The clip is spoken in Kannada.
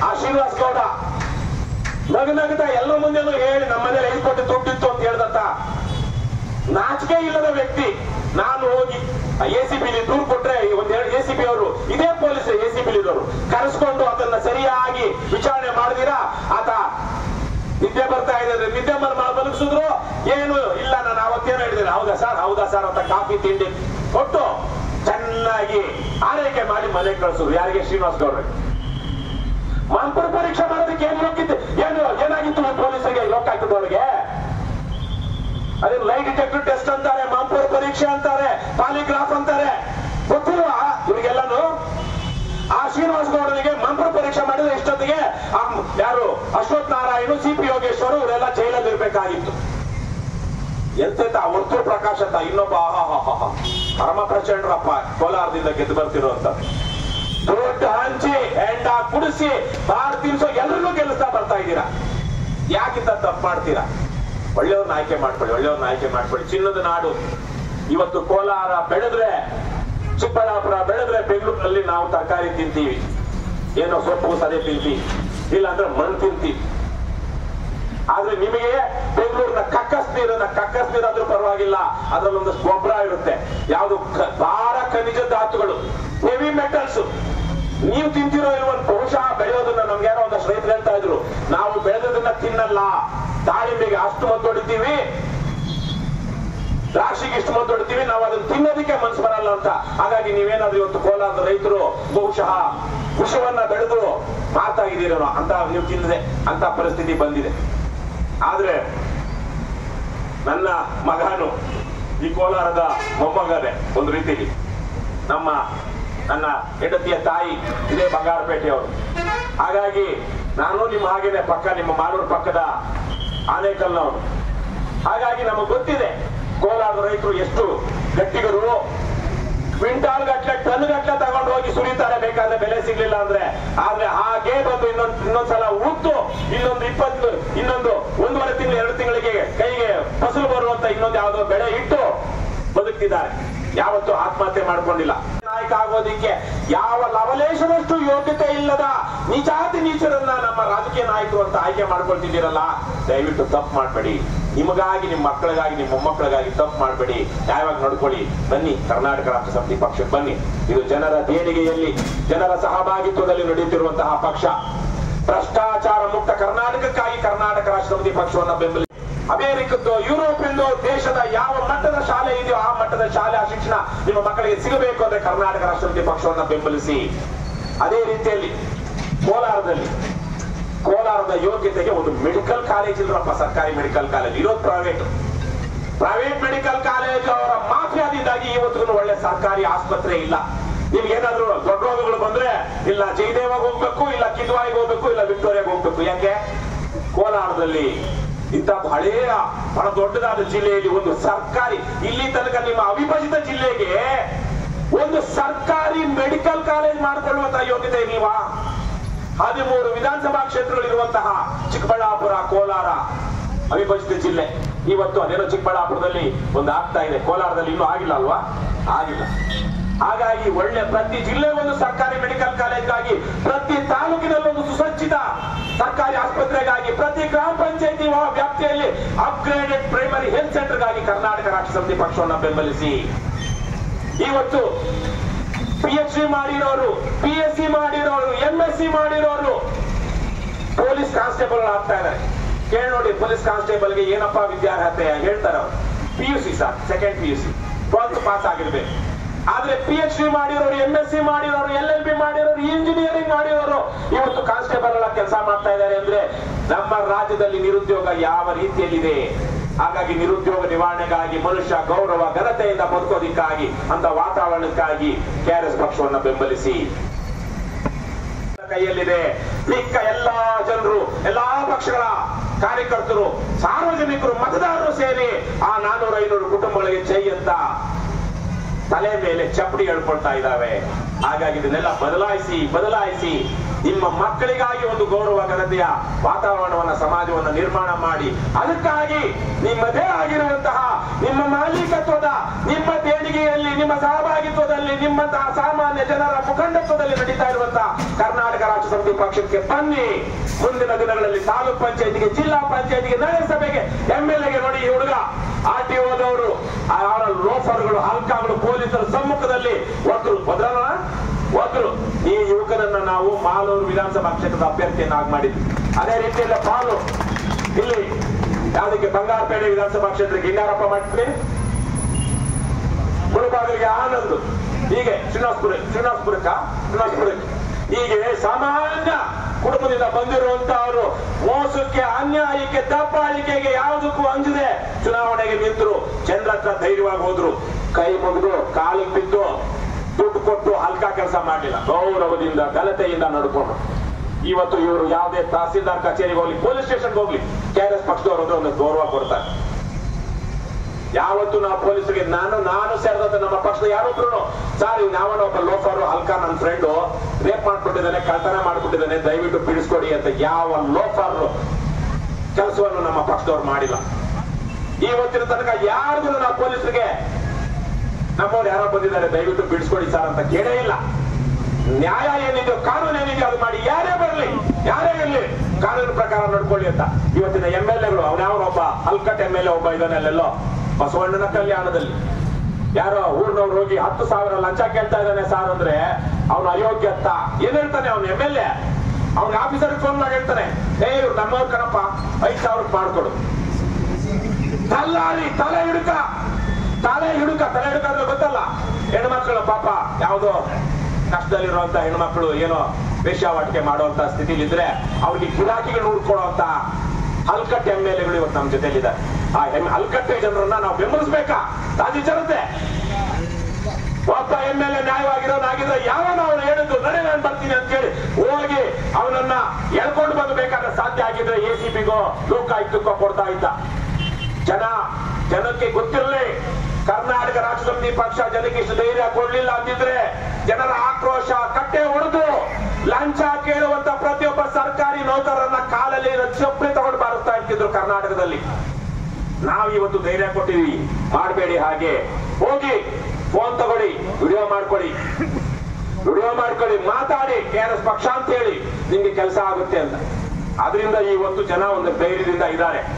ಆ ಶ್ರೀನಿವಾಸ್ ಗೌಡ ನಗ ನಗದ ಎಲ್ಲ ಮುಂದೆನೂ ಹೇಳಿ ನಮ್ಮ ಮನೇಲಿ ಐದು ಕೋಟಿ ದುಡ್ಡಿತ್ತು ಅಂತ ಹೇಳ್ದಂತ ನಾಚಿಕೆ ಇಲ್ಲದ ವ್ಯಕ್ತಿ ನಾನು ಹೋಗಿ ಎ ಸಿ ಬಿಲಿ ದೂರು ಕೊಟ್ರೆ ಒಂದೆರಡು ಎ ಸಿ ಬಿ ಅವರು ಇದೇ ಪೊಲೀಸ್ ಎ ಸಿ ಬಿಲಿದವರು ಕರೆಸ್ಕೊಂಡು ಅದನ್ನ ಸರಿಯಾಗಿ ವಿಚಾರಣೆ ಮಾಡಿದಿರಾ ಆತ ನಿದ್ದೆ ಬರ್ತಾ ಇದೆ ನಿದ್ದೆ ಮರ್ ಮಲಗಿಸಿದ್ರು ಏನು ಇಲ್ಲ ನಾನು ಅವತ್ತೇನು ಹೇಳಿದ್ದೇನೆ ಹೌದಾ ಸರ್ ಹೌದಾ ಸರ್ ಅಂತ ಕಾಫಿ ತಿಂಡಿ ಕೊಟ್ಟು ಚೆನ್ನಾಗಿ ಆರೈಕೆ ಮಾಡಿ ಮನೆಗೆ ಕಳಿಸಿದ್ರು ಯಾರಿಗೆ ಶ್ರೀನಿವಾಸ್ ಗೌಡ್ರಿಗೆ ಮಂಪುರ ಪರೀಕ್ಷೆ ಮಾಡೋದಕ್ಕೆ ಏನ್ ಲೋಕಿತ್ತು ಏನು ಏನಾಗಿತ್ತು ಪೊಲೀಸರಿಗೆ ಲೋಕ ಹಾಕಿದವರಿಗೆ ಅದೇ ಲೈ ಡಿಟೆಕ್ಟರ್ ಟೆಸ್ಟ್ ಅಂತಾರೆ ಮಾಂಪುರ ಪರೀಕ್ಷೆ ಅಂತಾರೆ ಪಾಲಿಗ್ರಾಫ್ ಅಂತಾರೆ ಗೊತ್ತಿಲ್ವಾ ಇವ್ರಿಗೆಲ್ಲಾನು ಆ ಶ್ರೀನಿವಾಸ ಗೌಡನಿಗೆ ಮಂಪುರ ಪರೀಕ್ಷೆ ಮಾಡಿದ್ರೆ ಇಷ್ಟೊತ್ತಿಗೆ ಆ ಯಾರು ಅಶ್ವಥ್ ನಾರಾಯಣ ಸಿ ಪಿ ಯೋಗೇಶ್ವರ್ ಇವರೆಲ್ಲ ಜೈಲಲ್ಲಿ ಇರ್ಬೇಕಾಗಿತ್ತು ಎಂತೆಂತ ವರ್ತೂರ್ ಪ್ರಕಾಶ್ ಅಂತ ಇನ್ನೊಬ್ಬ ಆಹಾಹಾಹಾ. ಪರಮ ಪ್ರಚಂಡ್ರಪ್ಪ ಕೋಲಾರದಿಂದ ಗೆದ್ದು ಬರ್ತಿರುವಂತ ದೊಡ್ಡ ಹಂಚಿ ಹೆಂಡ ಕುಡಿಸಿ ಬಾರ್ ತಿನ್ಸೋ ಎಲ್ಲರಿಗೂ ಗೆಲ್ಲಿಸ್ತಾ ಬರ್ತಾ ಇದ್ದೀರಾ ಯಾಕಿಂತ ತಪ್ಪು ಮಾಡ್ತೀರಾ ಒಳ್ಳೆಯವ್ರನ್ನ ಆಯ್ಕೆ ಮಾಡ್ಕೊಳ್ಳಿ ಒಳ್ಳೆಯವ್ರನ್ನ ಆಯ್ಕೆ ಮಾಡ್ಕೊಳ್ಳಿ ಚಿನ್ನದ ನಾಡು ಇವತ್ತು ಕೋಲಾರ ಬೆಳೆದ್ರೆ ಚಿಕ್ಕಬಳ್ಳಾಪುರ ಬೆಳೆದ್ರೆ ಬೆಂಗಳೂರಲ್ಲಿ ನಾವು ತರಕಾರಿ ತಿಂತೀವಿ ಏನೋ ಸೊಪ್ಪು ಸದೆ ತಿಂತೀವಿ ಇಲ್ಲ ಅಂದ್ರೆ ಮಣ್ಣು ತಿಂತೀವಿ ಆದ್ರೆ ನಿಮಗೆ ಬೆಂಗಳೂರಿನ ಕಕ್ಕಸ್ ನೀರನ್ನ ಕಕ್ಕಸ್ ನೀರಾದ್ರೂ ಪರವಾಗಿಲ್ಲ ಅದ್ರಲ್ಲಿ ಒಂದಷ್ಟು ಗೊಬ್ಬರ ಇರುತ್ತೆ ಯಾವುದು ಕ- ಭಾರ ಖನಿಜ ಧಾತುಗಳು ಹೆವಿ ಮೆಟಲ್ಸ್ ನೀವು ತಿಂತಿರೋ ಇಲ್ವನ್ ಬಹುಶಃ ಬೆಳೆಯೋದನ್ನ ನಮ್ಗೆ ಯಾರೋ ಒಂದಷ್ಟು ರೈತರು ಹೇಳ್ತಾ ಇದ್ರು ನಾವು ಬೆಳೆದದನ್ನ ತಿನ್ನಲ್ಲ ದಾಳಿಂಬೆಗೆ ಅಷ್ಟು ಮದ್ದು ಹೊಡಿತೀವಿ ದ್ರಾಕ್ಷಿಗೆ ಇಷ್ಟು ಮದ್ದು ಹೊಡಿತೀವಿ ನಾವು ಅದನ್ನ ತಿನ್ನೋದಕ್ಕೆ ಮನ್ಸು ಬರಲ್ಲ ಅಂತ ಹಾಗಾಗಿ ನೀವೇನಾದ್ರೂ ಇವತ್ತು ಕೋಲಾರದ ರೈತರು ಬಹುಶಃ ವಿಷವನ್ನ ಬೆಳೆದು ಮಾತಾ ಇದೀರೇನೋ ಅಂತ ನೀವು ತಿನ್ನದೆ ಅಂತ ಪರಿಸ್ಥಿತಿ ಬಂದಿದೆ ಆದ್ರೆ ನನ್ನ ಮಗನು ಈ ಕೋಲಾರದ ಮೊಮ್ಮಗನೇ ಒಂದು ರೀತಿಲಿ ನಮ್ಮ ನನ್ನ ಹೆಂಡತಿಯ ತಾಯಿ ಇದೇ ಬಂಗಾರಪೇಟೆಯವರು ಹಾಗಾಗಿ ನಾನು ನಿಮ್ಮ ಹಾಗೇನೆ ಪಕ್ಕ ನಿಮ್ಮ ಮಾಲೂರು ಪಕ್ಕದ ಆನೇಕಲ್ನವರು ಹಾಗಾಗಿ ನಮಗೆ ಗೊತ್ತಿದೆ ಕೋಲಾರದ ರೈತರು ಎಷ್ಟು ಗಟ್ಟಿಗರು ಕ್ವಿಂಟಾಲ್ ಗಟ್ಲೆ ಟನ್ ಗಟ್ಲೆ ತಗೊಂಡು ಹೋಗಿ ಸುರಿತಾರೆ ಬೇಕಾದ್ರೆ ಬೆಲೆ ಸಿಗ್ಲಿಲ್ಲ ಅಂದ್ರೆ ಆದ್ರೆ ಹಾಗೆ ಬಂದು ಇನ್ನೊಂದ್ ಇನ್ನೊಂದ್ಸಲ ಉತ್ತು ಇನ್ನೊಂದು ಇಪ್ಪತ್ತು ಇನ್ನೊಂದು ಒಂದೂವರೆ ತಿಂಗಳು ಎರಡು ತಿಂಗಳಿಗೆ ಕೈಗೆ ಫಸಲು ಬರುವಂತ ಇನ್ನೊಂದು ಯಾವುದೋ ಬೆಳೆ ಇಟ್ಟು ಬದುಕ್ತಿದ್ದಾರೆ ಯಾವತ್ತೂ ಆತ್ಮಹತ್ಯೆ ಮಾಡ್ಕೊಂಡಿಲ್ಲ ನಾಯಕ ಆಗೋದಿಕ್ಕೆ ಯಾವ ಲವಲೇಶನಷ್ಟು ಯೋಗ್ಯತೆ ಇಲ್ಲದ ನಿಜಾತಿ ನೀಚರನ್ನ ನಮ್ಮ ರಾಜಕೀಯ ನಾಯಕರು ಅಂತ ಆಯ್ಕೆ ಮಾಡ್ಕೊಳ್ತಿದ್ದೀರಲ್ಲ ದಯವಿಟ್ಟು ತಪ್ಪು ಮಾಡಬೇಡಿ ನಿಮಗಾಗಿ ನಿಮ್ಮ ಮಕ್ಕಳಿಗಾಗಿ ನಿಮ್ಮ ಮೊಮ್ಮಕ್ಕಳಿಗಾಗಿ ತಪ್ಪು ಮಾಡಬೇಡಿ ನ್ಯಾಯವಾಗಿ ನೋಡ್ಕೊಳ್ಳಿ ಬನ್ನಿ ಕರ್ನಾಟಕ ರಾಷ್ಟ್ರ ಸಮಿತಿ ಪಕ್ಷಕ್ಕೆ ಬನ್ನಿ ಇದು ಜನರ ದೇಣಿಗೆಯಲ್ಲಿ ಜನರ ಸಹಭಾಗಿತ್ವದಲ್ಲಿ ನಡೆಯುತ್ತಿರುವಂತಹ ಪಕ್ಷ ಭ್ರಷ್ಟಾಚಾರ ಮುಕ್ತ ಕರ್ನಾಟಕಕ್ಕಾಗಿ ಕರ್ನಾಟಕ ರಾಷ್ಟ್ರ ಸಮಿತಿ ಪಕ್ಷವನ್ನು ಬೆಂಬಲಿಸಿ ಅಮೆರಿಕದ್ದು ಯುರೋಪಿಂದು ದೇಶದ ಯಾವ ಮಟ್ಟದ ಶಾಲೆ ಇದೆಯೋ ಆ ಮಟ್ಟದ ಶಾಲೆ ಆ ಶಿಕ್ಷಣ ನಿಮ್ಮ ಮಕ್ಕಳಿಗೆ ಸಿಗಬೇಕು ಅಂದ್ರೆ ಕರ್ನಾಟಕ ರಾಷ್ಟ್ರ ಸಮಿತಿ ಪಕ್ಷವನ್ನು ಬೆಂಬಲಿಸಿ ಅದೇ ರೀತಿಯಲ್ಲಿ ಕೋಲಾರದಲ್ಲಿ ಕೋಲಾರದ ಯೋಗ್ಯತೆಗೆ ಒಂದು ಮೆಡಿಕಲ್ ಕಾಲೇಜ್ ಇಲ್ರಪ್ಪ ಸರ್ಕಾರಿ ಮೆಡಿಕಲ್ ಕಾಲೇಜ್ ಇರೋದು ಪ್ರೈವೇಟ್ ಪ್ರೈವೇಟ್ ಮೆಡಿಕಲ್ ಕಾಲೇಜ್ ಅವರ ಮಾಫಿಯಾದಿಂದಾಗಿ ಇವತ್ತಿಗೂ ಒಳ್ಳೆ ಸರ್ಕಾರಿ ಆಸ್ಪತ್ರೆ ಇಲ್ಲ ನಿಮ್ಗೆ ಏನಾದ್ರು ದೊಡ್ಡ ರೋಗಗಳು ಬಂದ್ರೆ ಇಲ್ಲ ಜಯದೇವಾಗ ಹೋಗ್ಬೇಕು ಇಲ್ಲ ಕಿದ್ವಾಯಿಗೆ ಹೋಗ್ಬೇಕು ಇಲ್ಲ ವಿಕ್ಟೋರಿಯಾಗ ಹೋಗ್ಬೇಕು ಯಾಕೆ ಕೋಲಾರದಲ್ಲಿ ಇಂಥ ಹಳೆಯ ಬಹಳ ದೊಡ್ಡದಾದ ಜಿಲ್ಲೆಯಲ್ಲಿ ಒಂದು ಸರ್ಕಾರಿ ಇಲ್ಲಿ ತನಕ ನಿಮ್ಮ ಅವಿಭಜಿತ ಜಿಲ್ಲೆಗೆ ಒಂದು ಸರ್ಕಾರಿ ಮೆಡಿಕಲ್ ಕಾಲೇಜ್ ಮಾಡಿಕೊಳ್ಳುವಂತಹ ಯೋಗ್ಯತೆ ಇಲ್ವಾ ಹದಿಮೂರು ವಿಧಾನಸಭಾ ಕ್ಷೇತ್ರಗಳಿರುವಂತಹ ಚಿಕ್ಕಬಳ್ಳಾಪುರ ಕೋಲಾರ ಅವಿಭಜಿತ ಜಿಲ್ಲೆ ಇವತ್ತು ಅದೇನೋ ಚಿಕ್ಕಬಳ್ಳಾಪುರದಲ್ಲಿ ಒಂದು ಆಗ್ತಾ ಇದೆ ಕೋಲಾರದಲ್ಲಿ ಇನ್ನೂ ಆಗಿಲ್ಲ ಅಲ್ವಾ ಆಗಿಲ್ಲ ಹಾಗಾಗಿ ಒಳ್ಳೆ ಪ್ರತಿ ಜಿಲ್ಲೆ ಒಂದು ಸರ್ಕಾರಿ ಮೆಡಿಕಲ್ ಕಾಲೇಜ್ಗಾಗಿ ಪ್ರತಿ ತಾಲೂಕಿನಲ್ಲಿ ಒಂದು ಸುಸಜ್ಜಿತ ಸರ್ಕಾರಿ ಆಸ್ಪತ್ರೆಗಾಗಿ ಪ್ರತಿ ಗ್ರಾಮ ಪಂಚಾಯತಿ ವ್ಯಾಪ್ತಿಯಲ್ಲಿ ಅಪ್ಗ್ರೇಡೆಡ್ ಪ್ರೈಮರಿ ಹೆಲ್ತ್ ಸೆಂಟರ್ಗಾಗಿ ಕರ್ನಾಟಕ ರಾಷ್ಟ್ರ ಸಮಿತಿ ಪಕ್ಷವನ್ನು ಬೆಂಬಲಿಸಿ ಇವತ್ತು ಪಿ ಎಚ್ ಡಿ ಮಾಡಿರೋರು ಪಿ ಎಸ್ ಸಿ ಮಾಡಿರೋರು ಎಂ ಎಸ್ ಸಿ ಮಾಡಿರೋರು ಪೊಲೀಸ್ ಕಾನ್ಸ್ಟೇಬಲ್ ಆಗ್ತಾ ಇದ್ದಾರೆ ಕೇಳಿ ನೋಡಿ ಪೊಲೀಸ್ ಕಾನ್ಸ್ಟೇಬಲ್ಗೆ ಏನಪ್ಪಾ ವಿದ್ಯಾರ್ಹತೆ ಹೇಳ್ತಾರೆ ಅವರು P U C sir second P U C twelfth pass ಆಗಿರ್ಬೇಕು ಆದ್ರೆ ಪಿ ಎಚ್ ಡಿ ಮಾಡಿರೋರು ಎಂ ಎಸ್ ಸಿ ಮಾಡಿರೋರು ಎಲ್ ಎಲ್ ಬಿ ಮಾಡಿರೋರು ಇಂಜಿನಿಯರಿಂಗ್ ಮಾಡಿರೋರು ಇವತ್ತು ಕಾನ್ಸ್ಟೇಬಲ್ ಎಲ್ಲ ಕೆಲಸ ಮಾಡ್ತಾ ಇದ್ದಾರೆ ಅಂದ್ರೆ ನಮ್ಮ ರಾಜ್ಯದಲ್ಲಿ ನಿರುದ್ಯೋಗ ಯಾವ ರೀತಿಯಲ್ಲಿದೆ ಹಾಗಾಗಿ ನಿರುದ್ಯೋಗ ನಿವಾರಣೆಗಾಗಿ ಮನುಷ್ಯ ಗೌರವ ಘನತೆಯಿಂದ ಬದುಕೋದಿಕ್ಕಾಗಿ ಅಂತ ವಾತಾವರಣಕ್ಕಾಗಿ ಕೆಆರ್ಎಸ್ ಪಕ್ಷವನ್ನು ಬೆಂಬಲಿಸಿ ಕೈಯಲ್ಲಿದೆ ಮಿಕ್ಕ ಎಲ್ಲಾ ಜನರು ಎಲ್ಲಾ ಪಕ್ಷಗಳ ಕಾರ್ಯಕರ್ತರು ಸಾರ್ವಜನಿಕರು ಮತದಾರರು ಸೇರಿ ಆ ನಾನೂರ ಐನೂರು ಕುಟುಂಬಗಳಿಗೆ ಜೈ ಅಂತ ತಲೆ ಮೇಲೆ ಚಪ್ಪಡಿ ಹೇಳ್ಕೊಳ್ತಾ ಇದ್ದಾವೆ ಹಾಗಾಗಿ ಇದನ್ನೆಲ್ಲ ಬದಲಾಯಿಸಿ ಬದಲಾಯಿಸಿ ನಿಮ್ಮ ಮಕ್ಕಳಿಗಾಗಿ ಒಂದು ಗೌರವ ಘನತೆಯ ವಾತಾವರಣವನ್ನ ಸಮಾಜವನ್ನ ನಿರ್ಮಾಣ ಮಾಡಿ ಅದಕ್ಕಾಗಿ ನಿಮ್ಮದೇ ಆಗಿರುವಂತಹ ನಿಮ್ಮ ಮಾಲೀಕತ್ವದ ನಿಮ್ಮ ದೇಣಿಗೆಯಲ್ಲಿ ನಿಮ್ಮ ಸಹಭಾಗಿತ್ವದಲ್ಲಿ ನಿಮ್ಮಂತಹ ಸಾಮಾನ್ಯ ಜನರ ಮುಖಂಡತ್ವದಲ್ಲಿ ನಡೀತಾ ಇರುವಂತಹ ಕರ್ನಾಟಕ ರಾಷ್ಟ್ರ ಸಮಿತಿ ಪಕ್ಷಕ್ಕೆ ಬನ್ನಿ ಮುಂದಿನ ದಿನಗಳಲ್ಲಿ ತಾಲೂಕ್ ಪಂಚಾಯತಿಗೆ ಜಿಲ್ಲಾ ಪಂಚಾಯತಿಗೆ ನಗರಸಭೆಗೆ ಎಂ ಎಲ್ ಎಗೆ ನೋಡಿ ಈ ಹುಡುಗ ಆರ್ ಟಿ ಓದವರು ಅವರ ಲೋಫರ್ಗಳು ಹಲ್ಕಾಗಳು ಪೊಲೀಸರ ಸಮ್ಮುಖದಲ್ಲಿ ಒದ್ರು ಒದ್ರಲ್ಲ ಒದ್ರು ಈ ಯುವಕನನ್ನ ನಾವು ಮಾಲೂರು ವಿಧಾನಸಭಾ ಕ್ಷೇತ್ರದ ಅಭ್ಯರ್ಥಿಯನ್ನಾಗಿ ಮಾಡಿದ್ವಿ ಅದೇ ರೀತಿಯಲ್ಲಿ ಪಾಲು ಇಲ್ಲಿ ಯಾವುದಕ್ಕೆ ಬಂಗಾರಪೇಟೆ ವಿಧಾನಸಭಾ ಕ್ಷೇತ್ರಕ್ಕೆ ಹಿಂಗಾರಪ್ಪ ಮಾಡ್ತೀನಿ ಮುಳುಬಾಗಿಲಿಗೆ ಆನಂದ್ ಹೀಗೆ ಶ್ರೀನಿವಾಸಪುರ ಶ್ರೀನಿವಾಸಪುರಕ್ಕ ಶ್ರೀನಿವಾಸಪುರಕ್ಕೆ ಹೀಗೆ ಸಾಮಾನ್ಯ ಕುಟುಂಬದಿಂದ ಬಂದಿರುವಂತಹವರು ಮೋಸಕ್ಕೆ ಅನ್ಯಾಯಕ್ಕೆ ದಬ್ಬಾಳಿಕೆಗೆ ಯಾವುದಕ್ಕೂ ಅಂಜದೆ ಚುನಾವಣೆಗೆ ನಿಂತರು ಚಂದ್ರ ಹತ್ರ ಧೈರ್ಯವಾಗಿ ಹೋದ್ರು ಕೈ ಮುಗಿದು ಕಾಲಿಗೆ ಬಿದ್ದು ದುಡ್ಡು ಕೊಟ್ಟು ಹಲ್ಕ ಕೆಲಸ ಮಾಡಲಿಲ್ಲ ಗೌರವದಿಂದ ಘನತೆಯಿಂದ ನಡ್ಕೊಂಡು ಇವತ್ತು ಇವರು ಯಾವುದೇ ತಹಸೀಲ್ದಾರ್ ಕಚೇರಿಗೆ ಹೋಗ್ಲಿ ಪೊಲೀಸ್ ಸ್ಟೇಷನ್ಗೆ ಹೋಗ್ಲಿ ಕೆ ಆರ್ ಎಸ್ ಪಕ್ಷದವರು ಅಂದ್ರೆ ಒಂದು ಗೌರವ ಕೊಡ್ತಾರೆ ಯಾವತ್ತು ನಾವು ಪೊಲೀಸರಿಗೆ ನಾನು ನಾನು ಸೇರಿದಂತ ನಮ್ಮ ಪಕ್ಷದ ಯಾರೊಬ್ರು ಸರ್ ನಾವನ್ನ ಒಬ್ಬ ಲೋಫರ್ ಹಲ್ಕ ನನ್ನ ಫ್ರೆಂಡು ರೇಪ್ ಮಾಡ್ಬಿಟ್ಟಿದ್ದಾನೆ ಕಳ್ತನ ಮಾಡ್ಬಿಟ್ಟಿದ್ದಾನೆ ದಯವಿಟ್ಟು ಬಿಡಿಸ್ಕೊಡಿ ಅಂತ ಯಾವ ಲೋಫರ್ ಕೆಲಸವನ್ನು ನಮ್ಮ ಪಕ್ಷದವ್ರು ಮಾಡಿಲ್ಲ ಇವತ್ತಿನ ತನಕ ಯಾರಿಗೂ ನಾವು ಪೊಲೀಸರಿಗೆ ನಮ್ಮವ್ರು ಯಾರೋ ಬಂದಿದ್ದಾರೆ ದಯವಿಟ್ಟು ಬಿಡಿಸ್ಕೊಡಿ ಸರ್ ಅಂತ ಕೇಳೇ ಇಲ್ಲ ನ್ಯಾಯ ಏನಿದೆಯೋ ಕಾನೂನು ಏನಿದೆಯೋ ಅದು ಮಾಡಿ ಯಾರೇ ಬರಲಿ ಯಾರೇ ಇರಲಿ ಕಾನೂನು ಪ್ರಕಾರ ನಡ್ಕೊಳ್ಳಿ ಅಂತ ಇವತ್ತಿನ ಎಂ ಎಲ್ ಎಗಳು ಅವನೊಬ್ಬ ಹಲ್ಕಟ್ ಎಂ ಎಲ್ ಎ ಒಬ್ಬ ಇದ್ದಾನೆ ಅಲ್ಲೆಲ್ಲೋ ಬಸವಣ್ಣನ ಕಲ್ಯಾಣದಲ್ಲಿ ಯಾರೋ ಊರ್ನವ್ರು ಹೋಗಿ ಹತ್ತು ಸಾವಿರ ಲಂಚ ಕೇಳ್ತಾ ಇದ್ದಾನೆ ಸಾರ್ ಅಂದ್ರೆ ಅವನು ಅಯೋಗ್ಯ ಅಂತ ಏನ್ ಹೇಳ್ತಾನೆ ಅವ್ನು ಎಂ ಎಲ್ ಎ ಅವ್ನ ಆಫೀಸರ್ ಫೋನ್ ಮಾಡಿ ಹೇಳ್ತಾನೆ ಏ ಇವ್ರು ನಮ್ಮವ್ರ ಕಣಪ್ಪ ಐದ್ ಸಾವಿರ ಮಾಡ್ಕೊಡು ತಲ್ಲಾಳಿ ತಲೆ ಹಿಡುಕ ತಲೆ ಹಿಡುಕ ತಲೆ ಹಿಡುಕ ಅಂದ್ರೆ ಗೊತ್ತಲ್ಲ ಹೆಣ್ಮಕ್ಳು ಪಾಪ ಯಾವ್ದೋ ಕಷ್ಟದಲ್ಲಿರುವಂತ ಹೆಣ್ಮಕ್ಳು ಏನೋ ವೇಶ್ಯಾವಾಟಿಕೆ ಮಾಡುವಂತ ಸ್ಥಿತಿಲಿದ್ರೆ ಅವ್ರಿಗೆ ಗಿರಾಕಿಗಳು ಹುಡ್ಕೊಳ್ಳುವಂತ ಹಲ್ಕಟ್ಟೆ ಎಂ ಎಲ್ ಎಗಳು ಇವತ್ತು ನಮ್ಮ ಜೊತೆಲಿದ್ದಾರೆ ಆ ಎಂ ಹಲ್ಕಟ್ಟೆ ಜನರನ್ನ ನಾವು ಬೆಂಬಲಿಸ್ಬೇಕಾ ರಾಜ್ಯ ಜನತೆ ಒಬ್ಬ ಎಂ ಎಲ್ ಎ ನ್ಯಾಯವಾಗಿರೋನಾಗಿದ್ರೆ ಯಾವನ ಅವನು ಹೇಳಿದ್ದು ನಡೆ ನಾನು ಬರ್ತೀನಿ ಅಂತ ಹೇಳಿ ಹೋಗಿ ಅವನನ್ನ ಎಳ್ಕೊಂಡು ಬಂದು ಬೇಕಾದ್ರೆ ಸಾಧ್ಯ ಆಗಿದ್ರೆ ಎ ಸಿ ಬಿಗೋ ಲೋಕಾಯುಕ್ತಕ್ಕೋ ಕೊಡ್ತಾ ಇದ್ದ ಜನ ಜನಕ್ಕೆ ಗೊತ್ತಿರಲಿ ಕರ್ನಾಟಕ ರಾಷ್ಟ್ರ ಸಮಿತಿ ಪಕ್ಷ ಜನಕ್ಕೆ ಇಷ್ಟು ಧೈರ್ಯ ಕೊಡ್ಲಿಲ್ಲ ಅಂದಿದ್ರೆ ಜನರ ಆಕ್ರೋಶ ಕಟ್ಟೆ ಹೊಡೆದು ಲಂಚ ಕೇಳುವಂತ ಪ್ರತಿಯೊಬ್ಬ ಸರ್ಕಾರಿ ನೌಕರರನ್ನ ಕಾಲಲ್ಲಿ ಚಪ್ಪಲಿ ತಗೊಂಡು ಬಾರಿಸ್ತಾ ಇರ್ತಿದ್ರು ಕರ್ನಾಟಕದಲ್ಲಿ ನಾವು ಇವತ್ತು ಧೈರ್ಯ ಕೊಟ್ಟಿದೀವಿ ಮಾಡಬೇಡಿ ಹಾಗೆ ಹೋಗಿ ಫೋನ್ ತಗೊಳ್ಳಿ ವಿಡಿಯೋ ಮಾಡ್ಕೊಳ್ಳಿ ವಿಡಿಯೋ ಮಾಡ್ಕೊಳ್ಳಿ ಮಾತಾಡಿ ಕೆ ಆರ್ ಎಸ್ ಪಕ್ಷ ಅಂತ ಹೇಳಿ ನಿಮ್ಗೆ ಕೆಲಸ ಆಗುತ್ತೆ ಅಂತ ಅದರಿಂದ ಇವತ್ತು ಜನ ಒಂದು ಧೈರ್ಯದಿಂದ ಇದ್ದಾರೆ